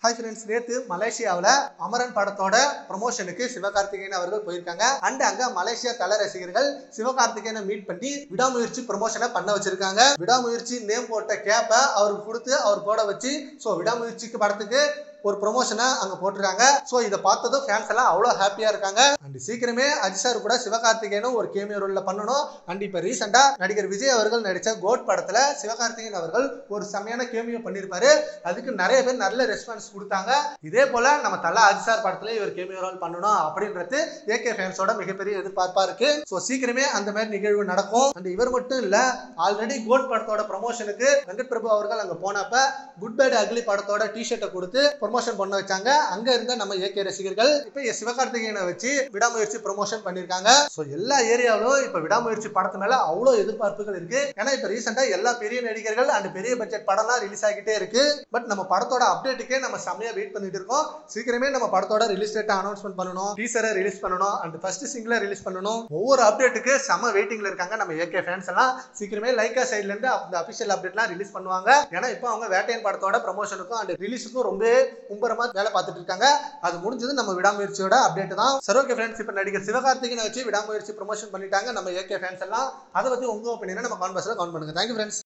hi friends நேத்து மலேசியாவில் அமரன் படத்தோட ப்ரமோஷனுக்கு சிவகார்த்திகேயன் அவர்கள் போயிருக்காங்க அண்ட் அங்க மலேசியா தல ரசிகர்கள் சிவகார்த்திகேயனை மீட் பண்ணி விடாமுயற்சி ப்ரமோஷனை பண்ண வச்சிருக்காங்க விடாமுயற்சி நேம் போட்ட கேப்பை அவருக்கு கொடுத்து அவர் போட வச்சு ஸோ விடாமுயற்சிக்கு படத்துக்கு ஒரு ப்ரொமோஷனை அங்க போட்டிருக்காங்க ஸோ இதை பார்த்ததும் ஃபேன்ஸ் எல்லாம் அவ்வளோ ஹாப்பியா இருக்காங்க அண்ட் சீக்கிரமே அஜித் சார் கூட சிவகார்த்திகேயனும் ஒரு கேமியோ ரோல்ல பண்ணணும் அண்ட் இப்போ ரீசெண்டா நடிகர் விஜய் அவர்கள் நடிச்ச கோட் படத்துல சிவகார்த்திகேயன் அவர்கள் ஒரு செமையான கேமியோ பண்ணியிருப்பாரு அதுக்கு நிறைய பேர் நல்ல ரெஸ்பான்ஸ் கொடுத்தாங்க இதே போல நம்ம தல அஜித் சார் படத்துல இவர் கேமியோ ரோல் பண்ணணும் அப்படின்றது ஏகே ஃபேன்ஸோட மிகப்பெரிய எதிர்பார்ப்பா இருக்கு ஸோ சீக்கிரமே அந்த மாதிரி நிகழ்வு நடக்கும் அண்ட் இவர் மட்டும் இல்ல ஆல்ரெடி கோட் படத்தோட ப்ரமோஷனுக்கு வெங்கட் பிரபு அவர்கள் அங்க போனப்ப குட் பேட் அக்லி படத்தோட டிஷர்ட்டை கொடுத்து ப்ரொமோஷன் பண்ண வச்சாங்க அங்க இருந்த நம்ம ஏகே ரசிகர்கள் இப்ப எஸ் சிவகார்த்திகேயனை வச்சு விடாமுயற்சி ப்ரொமோஷன் பண்ணிருக்காங்க ஸோ எல்லா ஏரியாவிலும் இப்ப விடாமுயற்சி படத்து மேல அவ்வளவு எதிர்பார்ப்புகள் இருக்கு ஏன்னா இப்ப ரீசெண்டா எல்லா பெரிய நடிகர்கள் அண்ட் பெரிய பட்ஜெட் படம்லாம் ரிலீஸ் ஆகிட்டே இருக்கு பட் நம்ம படத்தோட அப்டேட்டுக்கே நம்ம செம்மையா வெயிட் பண்ணிட்டு இருக்கோம் சீக்கிரமே நம்ம படத்தோட ரிலீஸ் டேட்டை அனௌன்ஸ்மெண்ட் பண்ணணும் டீசரை ரிலீஸ் பண்ணணும் அண்ட் ஃபர்ஸ்ட் சிங்கிளை ரிலீஸ் பண்ணணும் ஒவ்வொரு அப்டேட்டுக்கு செம்ம வெயிட்டிங்ல இருக்காங்க நம்ம ஏகே ஃபேன்ஸ் எல்லாம் சீக்கிரமே லைக்கா சைட்ல இருந்து அந்த அபிஷியல் அப்டேட்லாம் ரிலீஸ் பண்ணுவாங்க ஏன்னா இப்போ அவங்க வேட்டையன் படத்தோட ப்ரமோஷனுக்கும் அண்ட் ரிலீஸுக்கும் ரொம்ப மும்பரமா வேலை பார்த்துட்டு இருக்காங்க அது முடிஞ்சது நம்ம விடாமுயற்சியோட அப்டேட் தான் சரி ஓகே ஃப்ரெண்ட்ஸ் இப்போ நடிகர் சிவகார்த்திகனை வச்சு விடாமுயற்சி ப்ரமோஷன் பண்ணிட்டாங்க நம்ம ஏகே ஃபேன்ஸ் எல்லாம் அதை பத்தி உங்க ஒப்பீனியனை நம்ம கான்வர்ஸ்ல கவுண்ட் பண்ணுங்க தேங்க்யூ ஃப்ரெண்ட்ஸ்